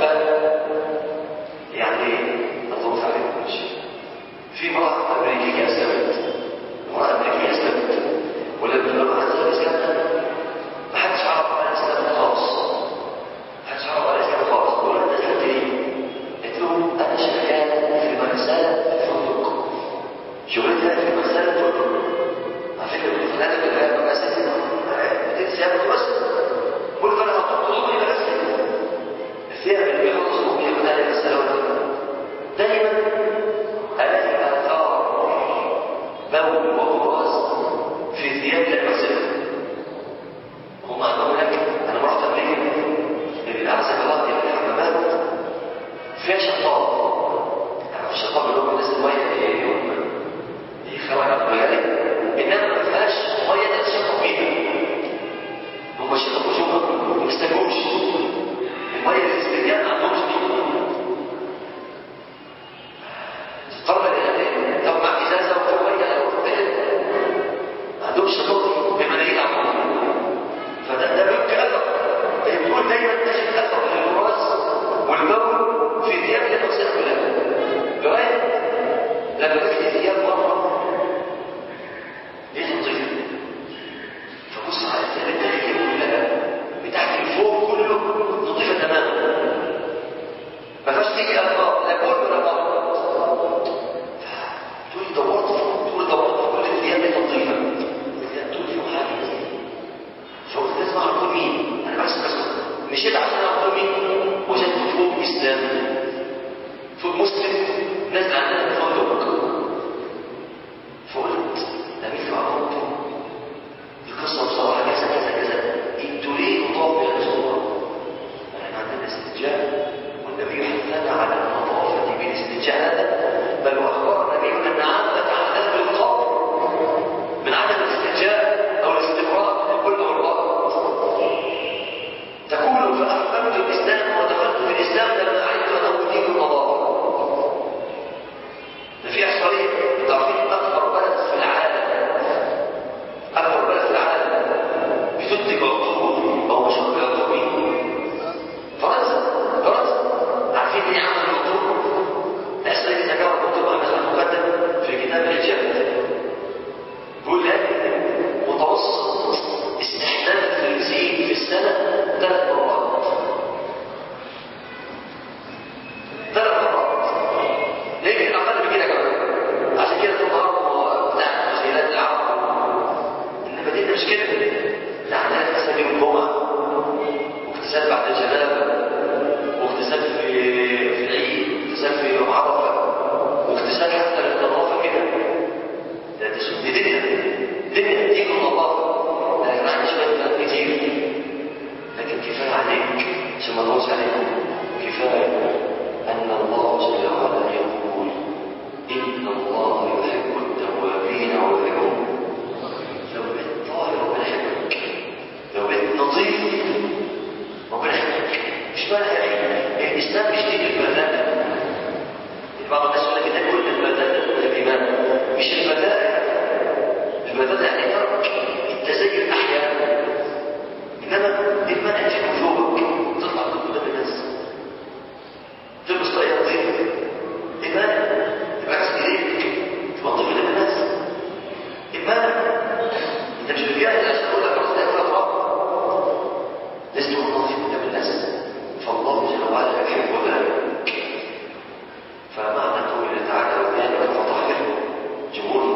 يعني الظروف عليكم ماشي في امراه امريكيه اسلمت امراه امريكيه اسلمت ولما لما نزل الاسلام ما حدش عرف على الاسلام خالص ما حدش عرف على الاسلام خالص ولا انت اسلمت ليه؟ قلت له انا شغال في مغسله فندق شغلتها في مغسله فندق على فكره الفنادق اللي هي مغاسل بتنسى بس كل فانا هحط عمري بغسل الثياب اللي بيحط صدوق هي بدل المغسله ولا دايما الاقي اثار بول وبراز في ثياب المغسله هم عندهم هناك انا ما رحت امريكا اللي اعزك الله الحمامات فيها شطاب يعني الشطاب اللي هو بالنسبه للميه يخرج على المجاري انما ما فيهاش ميه تتشطب بيها هم شطبوا شوفها ما يستنوش الميه اللي في الاستنجاد ما عندهمش دي قرر يعني لو معك ازازه وفي ميه لو ما عندهمش شطب بملايين عمرهم فده ده بيبقى اثر هي بتقول دايما تجد اثر الراس والبول في ثياب المغسله كلها لغايه لما بكتب ثياب مره ليه نظيفه فبص على الثياب الداخليه كلها بتاعت الفوق كله نظيفه تماما بعض الناس يقول لك النبي يقول البذاءة الايمان مش البذاءة البذاءة يعني ترك التزين احيانا انما ايمان يجب وجوبك تطلع من قدام الناس تلبس طاقية نظيفة ايمان تبقى عايز ايديك تبطل قدام الناس ايمان انت مش بتجاهد عشان تقول لك خلاص ده فيها تراب لست نظيف قدام الناس فالله جل وعلا يحب ذلك فمعنى قوله تعالى وبيانك فطهره جمهور